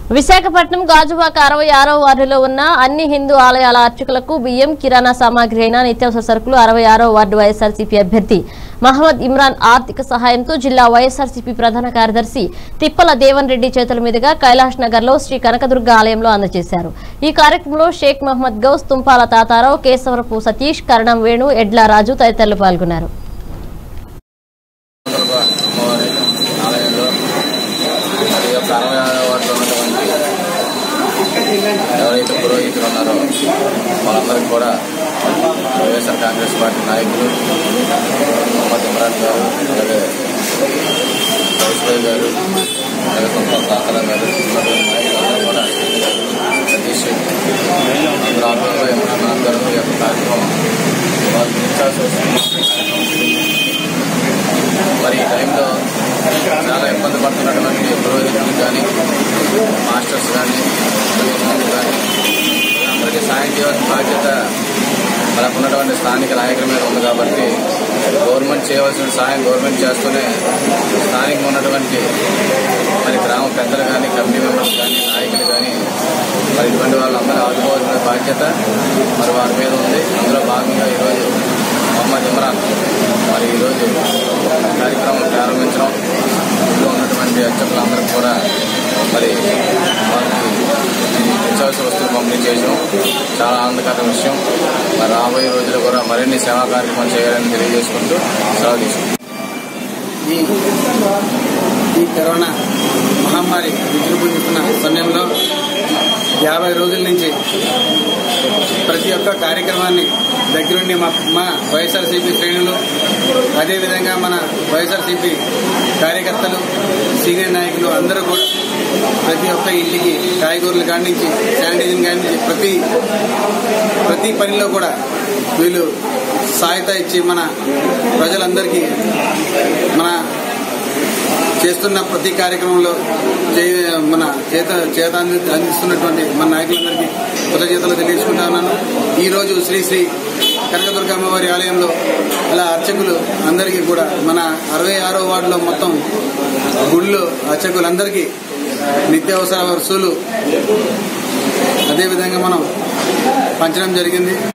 విశాఖపట్నం గాజువాక అరవై ఆరో వార్డులో ఉన్న అన్ని హిందూ ఆలయాల అర్చకులకు బియ్యం కిరాణా సామాగ్రి అయిన నిత్యావసర సరుకులు అరవై ఆరో వార్డు వైఎస్ఆర్సీపీ అభ్యర్థి మహమ్మద్ ఇమ్రాన్ ఆర్థిక సహాయంతో జిల్లా వైఎస్ఆర్సీపీ ప్రధాన కార్యదర్శి తిప్పల దేవన్ రెడ్డి చేతుల మీదుగా కైలాష్ నగర్ లో శ్రీ కనకదుర్గ ఆలయంలో అందజేశారు ఈ కార్యక్రమంలో షేక్ మహమ్మద్ గౌస్ తుంపాల తాతారావు కేశవరపు సతీష్ కరణం వేణు ఎడ్ల రాజు తదితరులు పాల్గొన్నారు దుర్గ అమ్మవారి ఆలయంలో మరి యొక్క అరవై ఆరో వార్డులో ఉన్నటువంటి ఎవరైతే పురోహితులు ఉన్నారో వాళ్ళందరికీ కూడా వైఎస్ఆర్ కాంగ్రెస్ పార్టీ నాయకులు మొహమ్మద్ ఇమ్రాన్ గారు అలాగే వైస్భాయ్ గారు అలాగే సొంత తాతల గారు ఉన్నటువంటి నాయకులందరూ కూడా సతీష్ అందరూ ఆధ్వర్యంలో ఇమ్రాన్ ఖాన్ గారు ఈ యొక్క కార్యక్రమం వాళ్ళు ఇచ్చాల్సి వస్తుంది మరి ఈ టైంలో చాలా ఇబ్బంది పడుతున్నటువంటి పురోహితులు కానీ మాస్టర్స్ కానీ ఇమాములు కానీ అందరికీ సాయం చేయాల్సిన బాధ్యత మనకు ఉన్నటువంటి స్థానిక నాయకుల మీద ఉంది కాబట్టి గవర్నమెంట్ చేయవలసిన సాయం గవర్నమెంట్ చేస్తూనే స్థానికంగా ఉన్నటువంటి మరి గ్రామ పెద్దలు కానీ కమిటీ మెంబర్స్ కానీ నాయకులు కానీ మరి ఇటువంటి వాళ్ళందరూ ఆదుకోవాల్సిన బాధ్యత మరి వారి మీద ఉంది అందులో భాగంగా ఈరోజు మొహమ్మద్ ఇమ్రాన్ మరి ఈరోజు కార్యక్రమం ప్రారంభించడం ఇంట్లో ఉన్నటువంటి అర్చకులందరూ కూడా మరి వారికి నిత్యావసర వస్తువులు పంపిణీ చేయడం చాలా ఆనందకర విషయం మరి రాబోయే రోజుల్లో కూడా మరిన్ని సేవా కార్యక్రమాలు చేయాలని తెలియజేసుకుంటూ సెలవు తీసుకుంటాం ఈ ఈ కరోనా మహమ్మారి విజృంభిస్తున్న సమయంలో యాభై రోజుల నుంచి ప్రతి ఒక్క కార్యక్రమాన్ని దగ్గరుండి మా మా వైఎస్ఆర్సీపీ శ్రేణులు అదేవిధంగా మన వైఎస్ఆర్సీపీ కార్యకర్తలు సీనియర్ నాయకులు అందరూ కూడా ప్రతి ఒక్క ఇంటికి కాయగూరలు కాడి నుంచి శానిటైజింగ్ కాడి నుంచి ప్రతి ప్రతి పనిలో కూడా వీళ్ళు సాయత ఇచ్చి మన ప్రజలందరికీ మన చేస్తున్న ప్రతి కార్యక్రమంలో చే- మన చేత చేత అంది- అందిస్తున్నటువంటి మన నాయకులందరికీ కృతజ్ఞతలు తెలియజేసుకుంటా ఉన్నాను ఈ రోజు శ్రీ శ్రీ కనకదుర్గ అమ్మవారి ఆలయంలో ఇలా అర్చకులు అందరికీ కూడా మన అరవై ఆరో వార్డులో మొత్తం గుళ్ళు అర్చకులందరికీ నిత్యావసర వస్తువులు అదేవిధంగా మనం పంచడం జరిగింది